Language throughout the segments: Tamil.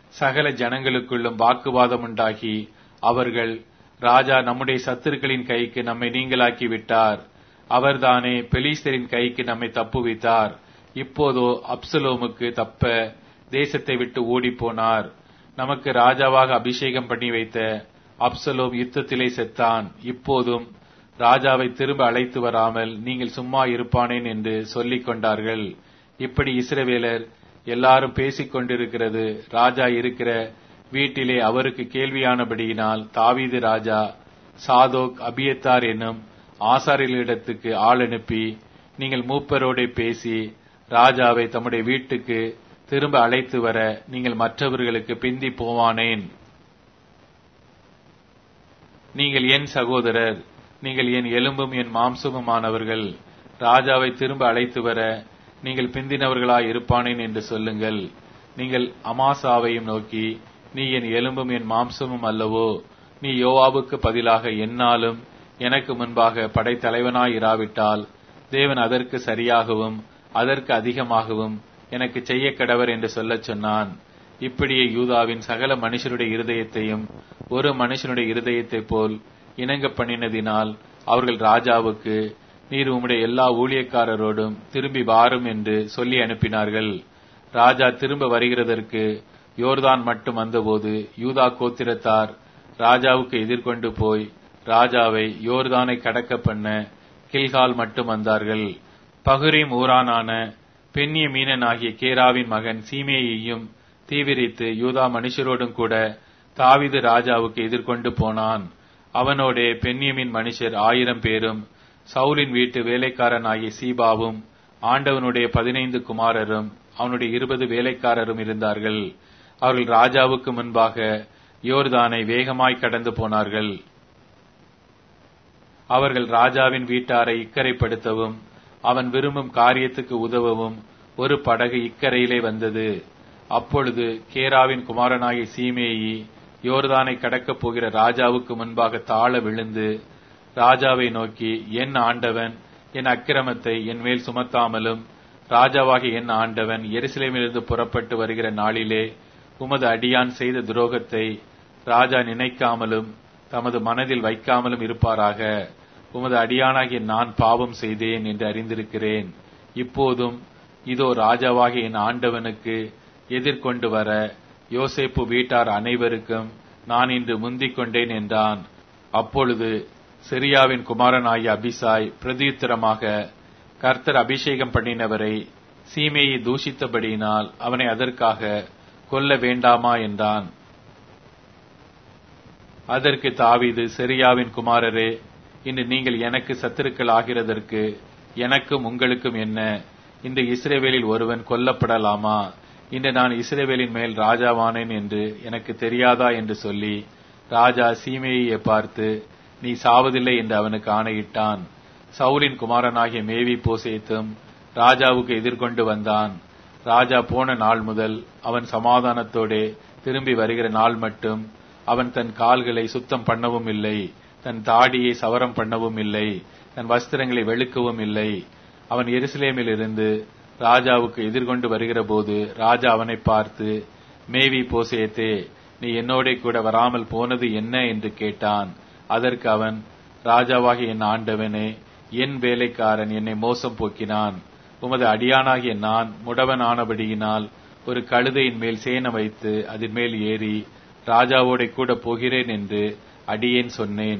சகல ஜனங்களுக்குள்ளும் வாக்குவாதம் உண்டாகி அவர்கள் ராஜா நம்முடைய சத்துருக்களின் கைக்கு நம்மை நீங்களாக்கி விட்டார் அவர்தானே பெலிஸ்தரின் கைக்கு நம்மை தப்புவித்தார் இப்போதோ அப்சலோமுக்கு தப்ப தேசத்தை விட்டு ஓடிப்போனார் நமக்கு ராஜாவாக அபிஷேகம் பண்ணி வைத்த அப்சலோம் யுத்தத்திலே செத்தான் இப்போதும் ராஜாவை திரும்ப அழைத்து வராமல் நீங்கள் சும்மா இருப்பானேன் என்று சொல்லிக் கொண்டார்கள் இப்படி இஸ்ரவேலர் எல்லாரும் பேசிக் கொண்டிருக்கிறது ராஜா இருக்கிற வீட்டிலே அவருக்கு கேள்வியானபடியினால் தாவீது ராஜா சாதோக் அபியத்தார் என்னும் ஆசாரியர்களிடத்துக்கு ஆள் அனுப்பி நீங்கள் மூப்பரோட பேசி ராஜாவை தம்முடைய வீட்டுக்கு திரும்ப அழைத்து வர நீங்கள் மற்றவர்களுக்கு பிந்தி போவானேன் நீங்கள் என் சகோதரர் நீங்கள் என் எலும்பும் என் மாம்சமுமானவர்கள் ராஜாவை திரும்ப அழைத்து வர நீங்கள் பிந்தினவர்களாய் இருப்பானேன் என்று சொல்லுங்கள் நீங்கள் அமாசாவையும் நோக்கி நீ என் எலும்பும் என் மாம்சமும் அல்லவோ நீ யோவாவுக்கு பதிலாக என்னாலும் எனக்கு முன்பாக படைத்தலைவனாய் இராவிட்டால் தேவன் அதற்கு சரியாகவும் அதற்கு அதிகமாகவும் எனக்கு செய்ய கடவர் என்று சொல்லச் சொன்னான் இப்படியே யூதாவின் சகல மனுஷருடைய இருதயத்தையும் ஒரு மனுஷனுடைய இருதயத்தைப் போல் இணங்க பண்ணினதினால் அவர்கள் ராஜாவுக்கு நீர் உம்முடைய எல்லா ஊழியக்காரரோடும் திரும்பி வாரும் என்று சொல்லி அனுப்பினார்கள் ராஜா திரும்ப வருகிறதற்கு யோர்தான் மட்டும் வந்தபோது யூதா கோத்திரத்தார் ராஜாவுக்கு எதிர்கொண்டு போய் ராஜாவை யோர்தானை கடக்க பண்ண கில்கால் மட்டும் வந்தார்கள் பகுரீம் ஊரானான பெண்ணிய மீனன் ஆகிய கேராவின் மகன் சீமேயையும் தீவிரித்து யூதா மனுஷரோடும் கூட தாவிது ராஜாவுக்கு எதிர்கொண்டு போனான் அவனோடே பெண்ணியமின் மனுஷர் ஆயிரம் பேரும் சவுலின் வீட்டு வேலைக்காரன் ஆகிய சீபாவும் ஆண்டவனுடைய பதினைந்து குமாரரும் அவனுடைய இருபது வேலைக்காரரும் இருந்தார்கள் அவர்கள் ராஜாவுக்கு முன்பாக யோர்தானை வேகமாய் கடந்து போனார்கள் அவர்கள் ராஜாவின் வீட்டாரை இக்கரைப்படுத்தவும் அவன் விரும்பும் காரியத்துக்கு உதவவும் ஒரு படகு இக்கரையிலே வந்தது அப்பொழுது கேராவின் குமாரனாகிய சீமேயி யோர்தானை கடக்கப் போகிற ராஜாவுக்கு முன்பாக தாழ விழுந்து ராஜாவை நோக்கி என் ஆண்டவன் என் அக்கிரமத்தை என் மேல் சுமத்தாமலும் ராஜாவாகிய என் ஆண்டவன் எருசலேமிலிருந்து புறப்பட்டு வருகிற நாளிலே உமது அடியான் செய்த துரோகத்தை ராஜா நினைக்காமலும் தமது மனதில் வைக்காமலும் இருப்பாராக உமது அடியானாகிய நான் பாவம் செய்தேன் என்று அறிந்திருக்கிறேன் இப்போதும் இதோ ராஜாவாகிய என் ஆண்டவனுக்கு எதிர்கொண்டு வர யோசேப்பு வீட்டார் அனைவருக்கும் நான் இன்று முந்திக் கொண்டேன் என்றான் அப்பொழுது சிரியாவின் குமாரனாகிய அபிசாய் பிரதியுத்தரமாக கர்த்தர் அபிஷேகம் பண்ணினவரை சீமையை தூஷித்தபடியினால் அவனை அதற்காக கொல்ல வேண்டாமா என்றான் அதற்கு தாவீது செரியாவின் குமாரரே இன்று நீங்கள் எனக்கு சத்துருக்கள் ஆகிறதற்கு எனக்கும் உங்களுக்கும் என்ன இந்த இஸ்ரேவேலில் ஒருவன் கொல்லப்படலாமா இன்று நான் இஸ்ரேவேலின் மேல் ராஜாவானேன் என்று எனக்கு தெரியாதா என்று சொல்லி ராஜா சீமேயை பார்த்து நீ சாவதில்லை என்று அவனுக்கு ஆணையிட்டான் சவுலின் குமாரனாகிய மேவி போசேத்தும் ராஜாவுக்கு எதிர்கொண்டு வந்தான் ராஜா போன நாள் முதல் அவன் சமாதானத்தோடே திரும்பி வருகிற நாள் மட்டும் அவன் தன் கால்களை சுத்தம் பண்ணவும் இல்லை தன் தாடியை சவரம் பண்ணவும் இல்லை தன் வஸ்திரங்களை வெளுக்கவும் இல்லை அவன் எருசலேமில் இருந்து ராஜாவுக்கு எதிர்கொண்டு வருகிற போது ராஜா அவனை பார்த்து மேவி போசேத்தே நீ என்னோட கூட வராமல் போனது என்ன என்று கேட்டான் அதற்கு அவன் ராஜாவாகிய என் ஆண்டவனே என் வேலைக்காரன் என்னை மோசம் போக்கினான் உமது அடியானாகிய நான் முடவன் ஆனபடியினால் ஒரு கழுதையின் மேல் சேன வைத்து அதன் மேல் ஏறி ராஜாவோட கூட போகிறேன் என்று அடியேன் சொன்னேன்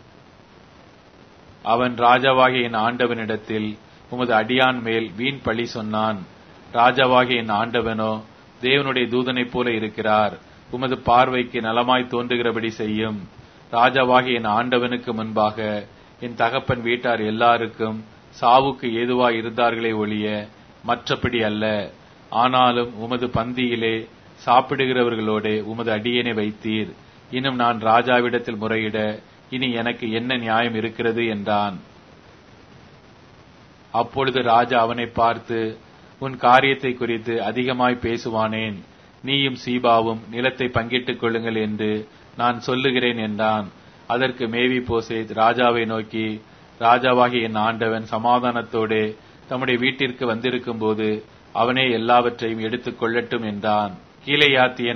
அவன் ராஜாவாகிய என் ஆண்டவனிடத்தில் உமது அடியான் மேல் வீண் பழி சொன்னான் ராஜாவாகிய என் ஆண்டவனோ தேவனுடைய தூதனைப் போல இருக்கிறார் உமது பார்வைக்கு நலமாய் தோன்றுகிறபடி செய்யும் ராஜாவாகிய என் ஆண்டவனுக்கு முன்பாக என் தகப்பன் வீட்டார் எல்லாருக்கும் சாவுக்கு ஏதுவாய் இருந்தார்களே ஒழிய மற்றபடி அல்ல ஆனாலும் உமது பந்தியிலே சாப்பிடுகிறவர்களோட உமது அடியனை வைத்தீர் இன்னும் நான் ராஜாவிடத்தில் முறையிட இனி எனக்கு என்ன நியாயம் இருக்கிறது என்றான் அப்பொழுது ராஜா அவனை பார்த்து உன் காரியத்தை குறித்து அதிகமாய் பேசுவானேன் நீயும் சீபாவும் நிலத்தை பங்கிட்டுக் கொள்ளுங்கள் என்று நான் சொல்லுகிறேன் என்றான் அதற்கு மேவி போசேத் ராஜாவை நோக்கி ராஜாவாகி என் ஆண்டவன் சமாதானத்தோடே தம்முடைய வீட்டிற்கு வந்திருக்கும் போது அவனே எல்லாவற்றையும் எடுத்துக் கொள்ளட்டும் என்றான் கீழையாத்தியன்